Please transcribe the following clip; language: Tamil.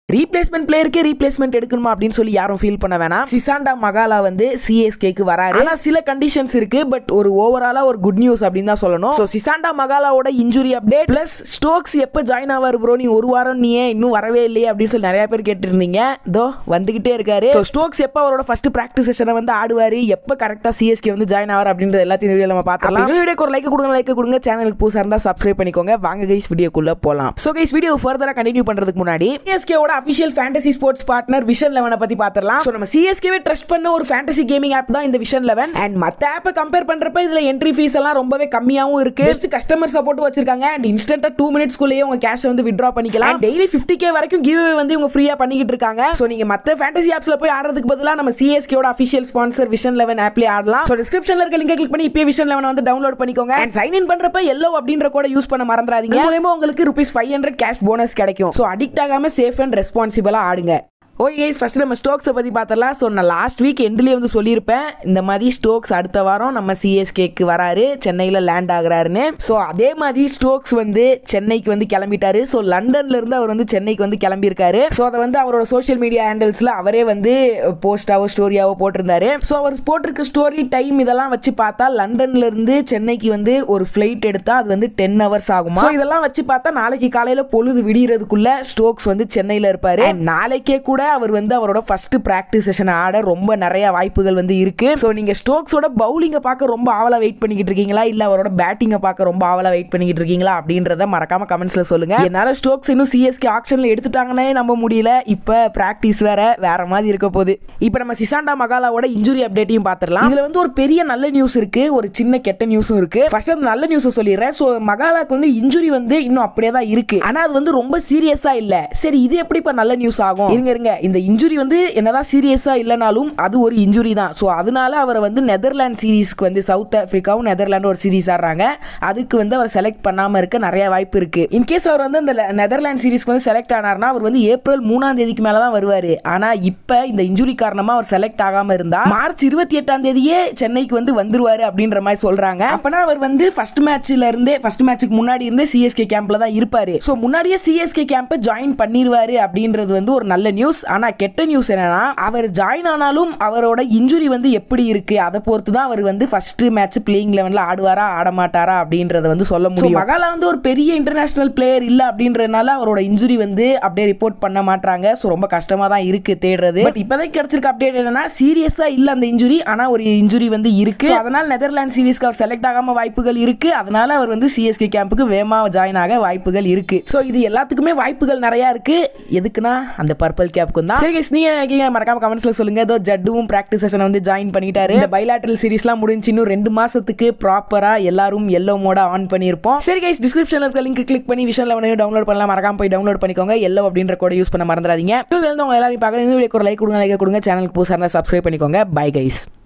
ரீப்ளேஸ்மெண்ட் பிளேயருக்கே ரீப்ளேஸ்மெண்ட் எடுக்கணுமா அப்படின்னு சொல்லி யாரும் ஃபீல் பண்ண வேணாம் சிசாண்டா மகாலா வந்து சிஎஸ்கேக்கு வராரு ஆனா சில கண்டிஷன்ஸ் இருக்கு பட் ஒரு ஓவராலா ஒரு குட் நியூஸ் அப்படின்னு தான் சொல்லணும் ஸோ சிசாண்டா மகாலாவோட இன்ஜுரி அப்டேட் பிளஸ் ஸ்டோக்ஸ் எப்போ ஜாயின் ஆவார் ப்ரோ நீ ஒரு வாரம் நீ ஏன் இன்னும் வரவே இல்லையே அப்படின்னு சொல்லி நிறைய பேர் கேட்டிருந்தீங்க இதோ வந்துகிட்டே இருக்காரு ஸோ ஸ்டோக்ஸ் எப்போ அவரோட ஃபர்ஸ்ட் ப்ராக்டிஸ் செஷனை வந்து ஆடுவார் எப்போ கரெக்டாக சிஎஸ்கே வந்து ஜாயின் ஆவார் அப்படின்றது எல்லாத்தையும் வீடியோ நம்ம பார்த்தலாம் இந்த வீடியோக்கு ஒரு லைக் கொடுங்க லைக் கொடுங்க சேனலுக்கு புதுசாக இருந்தால் சப்ஸ்கிரைப் பண்ணிக்கோங்க வாங்க கைஸ் வீடியோக்குள்ள போகலாம் ஸோ கைஸ் வீடியோ ஃபர்தராக கண்டினியூ பண்ணுறதுக்கு முன்னாடி சிஎஸ்கேவோட official fantasy sports partner Vision லெவனை பற்றி பார்த்துடலாம் ஸோ நம்ம சிஎஸ்கேவே ட்ரஸ்ட் பண்ண ஒரு ஃபேண்டசி கேமிங் ஆப் தான் இந்த விஷன் லெவன் அண்ட் மற்ற ஆப்பை கம்பேர் பண்ணுறப்ப இதில் என்ட்ரி ஃபீஸ் எல்லாம் ரொம்பவே கம்மியாகவும் இருக்கு பெஸ்ட் கஸ்டமர் சப்போர்ட் வச்சிருக்காங்க அண்ட் இன்ஸ்டன்ட்டாக டூ மினிட்ஸ்க்குள்ளேயே உங்க கேஷ் வந்து வித்ட்ரா பண்ணிக்கலாம் டெய்லி ஃபிஃப்டி கே வரைக்கும் கிவ் வந்து இவங்க ஃப்ரீயாக பண்ணிக்கிட்டு இருக்காங்க ஸோ நீங்கள் மற்ற ஃபேண்டசி ஆப்ஸில் போய் ஆடுறதுக்கு பதிலாக நம்ம சிஎஸ்கேவோட அஃபிஷியல் ஸ்பான்சர் விஷன் லெவன் ஆப்லேயே ஆடலாம் ஸோ டிஸ்கிரிப்ஷனில் இருக்க லிங்கை கிளிக் பண்ணி இப்போ விஷன் லெவன் வந்து டவுன்லோட் பண்ணிக்கோங்க அண்ட் சைன் இன் பண்ணுறப்ப எல்லோ அப்படின்ற கூட யூஸ் பண்ண மறந்துடாதீங்க மூலயமா உங்களுக்கு rupees five hundred cash bonus கிடைக்கும் ஸோ அடிக்ட் ஆகாம சேஃப் அண்ட் ரெஸ்பான்சிபிளாக ஆடுங்க ஓகே கைஸ் ஃபஸ்ட்டு நம்ம ஸ்டோக்ஸை பற்றி பார்த்தலாம் ஸோ நான் லாஸ்ட் வீக் எண்ட்லேயே வந்து சொல்லியிருப்பேன் இந்த மாதிரி ஸ்டோக்ஸ் அடுத்த வாரம் நம்ம சிஎஸ்கேக்கு வராரு சென்னையில் லேண்ட் ஆகுறாருன்னு ஸோ அதே மாதிரி ஸ்டோக்ஸ் வந்து சென்னைக்கு வந்து கிளம்பிட்டாரு ஸோ லண்டன்ல இருந்து அவர் வந்து சென்னைக்கு வந்து கிளம்பியிருக்காரு ஸோ அதை வந்து அவரோட சோஷியல் மீடியா ஹேண்டில்ஸில் அவரே வந்து போஸ்டாவோ ஸ்டோரியாவோ போட்டிருந்தாரு ஸோ அவர் போட்டிருக்க ஸ்டோரி டைம் இதெல்லாம் வச்சு பார்த்தா லண்டன்ல இருந்து சென்னைக்கு வந்து ஒரு ஃப்ளைட் எடுத்தா அது வந்து டென் ஹவர்ஸ் ஆகுமா ஸோ இதெல்லாம் வச்சு பார்த்தா நாளைக்கு காலையில் பொழுது விடியறதுக்குள்ள ஸ்டோக்ஸ் வந்து சென்னையில் இருப்பாரு And நாளைக்கே கூட அவர் வந்து அவரோட ஃபர்ஸ்ட் ப்ராக்டிஸ் செஷன் ஆட ரொம்ப நிறைய வாய்ப்புகள் வந்து இருக்கு ஸோ நீங்க ஸ்டோக்ஸோட பவுலிங்கை பார்க்க ரொம்ப ஆவலா வெயிட் பண்ணிக்கிட்டு இருக்கீங்களா இல்ல அவரோட பேட்டிங்கை பார்க்க ரொம்ப ஆவலா வெயிட் பண்ணிக்கிட்டு இருக்கீங்களா அப்படின்றத மறக்காம கமெண்ட்ஸ்ல சொல்லுங்க என்னால ஸ்டோக்ஸ் இன்னும் சிஎஸ்கே ஆக்ஷன்ல எடுத்துட்டாங்கன்னே நம்ப முடியல இப்போ ப்ராக்டிஸ் வேற வேற மாதிரி இருக்க போகுது இப்போ நம்ம சிசாண்டா மகாலாவோட இன்ஜுரி அப்டேட்டையும் பார்த்துடலாம் இதுல வந்து ஒரு பெரிய நல்ல நியூஸ் இருக்கு ஒரு சின்ன கெட்ட நியூஸும் இருக்கு ஃபர்ஸ்ட் அந்த நல்ல நியூஸை சொல்லிடுறேன் ஸோ மகாலாக்கு வந்து இன்ஜுரி வந்து இன்னும் அப்படியே தான் இருக்கு ஆனா அது வந்து ரொம்ப சீரியஸா இல்ல சரி இது எப்படி இப்ப நல்ல நியூஸ் ஆகும் இருங்க இருங்க இந்த இன்ஜுரி வந்து என்னதான் சீரியஸா இல்லைனாலும் அது ஒரு இன்ஜுரி தான் ஸோ அதனால அவரை வந்து நெதர்லாந்து சீரீஸ்க்கு வந்து சவுத் ஆப்பிரிக்காவும் நெதர்லாண்டு ஒரு சீரீஸ் ஆடுறாங்க அதுக்கு வந்து அவர் செலக்ட் பண்ணாம இருக்க நிறைய வாய்ப்பு இருக்கு இன்கேஸ் அவர் வந்து அந்த நெதர்லாந்து சீரீஸ்க்கு வந்து செலக்ட் ஆனார்னா அவர் வந்து ஏப்ரல் மூணாம் தேதிக்கு மேல தான் வருவாரு ஆனா இப்ப இந்த இன்ஜுரி காரணமா அவர் செலக்ட் ஆகாம இருந்தா மார்ச் இருபத்தி எட்டாம் தேதியே சென்னைக்கு வந்து வந்துருவாரு அப்படின்ற மாதிரி சொல்றாங்க அப்பனா அவர் வந்து ஃபர்ஸ்ட் மேட்ச்ல இருந்தே ஃபர்ஸ்ட் மேட்ச்சுக்கு முன்னாடி இருந்தே சிஎஸ்கே கேம்ப்ல தான் இருப்பாரு ஸோ முன்னாடியே சிஎஸ்கே கேம்பை ஜாயின் பண்ணிடுவாரு அப்படின்றது வந்து ஒரு நல்ல நியூஸ் ஆனா கெட்ட நியூஸ் என்னன்னா அவர் ஜாயின் ஆனாலும் அவரோட இன்ஜுரி வந்து எப்படி இருக்கு அதை பொறுத்து தான் அவர் வந்து ஃபர்ஸ்ட் மேட்ச் பிளேயிங் லெவன்ல ஆடுவாரா ஆட மாட்டாரா அப்படின்றத வந்து சொல்ல முடியும் மகாலா வந்து ஒரு பெரிய இன்டர்நேஷனல் பிளேயர் இல்ல அப்படின்றதுனால அவரோட இன்ஜுரி வந்து அப்படியே ரிப்போர்ட் பண்ண மாட்டாங்க ஸோ ரொம்ப கஷ்டமா தான் இருக்கு தேடுறது பட் இப்போதைக்கு கிடைச்சிருக்க அப்டேட் என்னன்னா சீரியஸா இல்ல அந்த இன்ஜுரி ஆனா ஒரு இன்ஜுரி வந்து இருக்கு So, அதனால நெதர்லாந்து சீரீஸ்க்கு அவர் செலக்ட் ஆகாம வாய்ப்புகள் இருக்கு அதனால அவர் வந்து சிஎஸ்கே கேம்புக்கு வேமா ஜாயின் ஆக வாய்ப்புகள் இருக்கு ஸோ இது எல்லாத்துக்குமே வாய்ப்புகள் நிறைய இருக்கு எதுக்குன்னா அந்த பர்பிள் கேப்புக்கும் தான் சரி guys, நீங்க என்ன நினைக்கிறீங்க மறக்காம கமெண்ட்ஸ்ல சொல்லுங்க ஏதோ ஜட்டுவும் ப்ராக்டிஸ் செஷன் வந்து ஜாயின் பண்ணிட்டாரு இந்த பைலாட்டரல் சீரிஸ்லாம் முடிஞ்சு இன்னும் ரெண்டு மாசத்துக்கு ப்ராப்பரா எல்லாரும் எல்லோ மோட ஆன் பண்ணியிருப்போம் சரி கைஸ் டிஸ்கிரிப்ஷன்ல இருக்க லிங்க் கிளிக் பண்ணி விஷன் லெவனையும் டவுன்லோட் பண்ணலாம் மறக்காம போய் டவுன்லோட் பண்ணிக்கோங்க எல்லோ அப்படின்ற கூட யூஸ் பண்ண மறந்துடாதீங்க இன்னும் உங்க எல்லாரும் பார்க்குறேன் இந்த வீடியோக்கு ஒரு லைக் கொடுங்க லைக் கொடுங்க சேனலுக்கு புதுசாக இருந்தால் சப்ஸ்கிரைப் பண்ணிக்கோங்க பை கைஸ்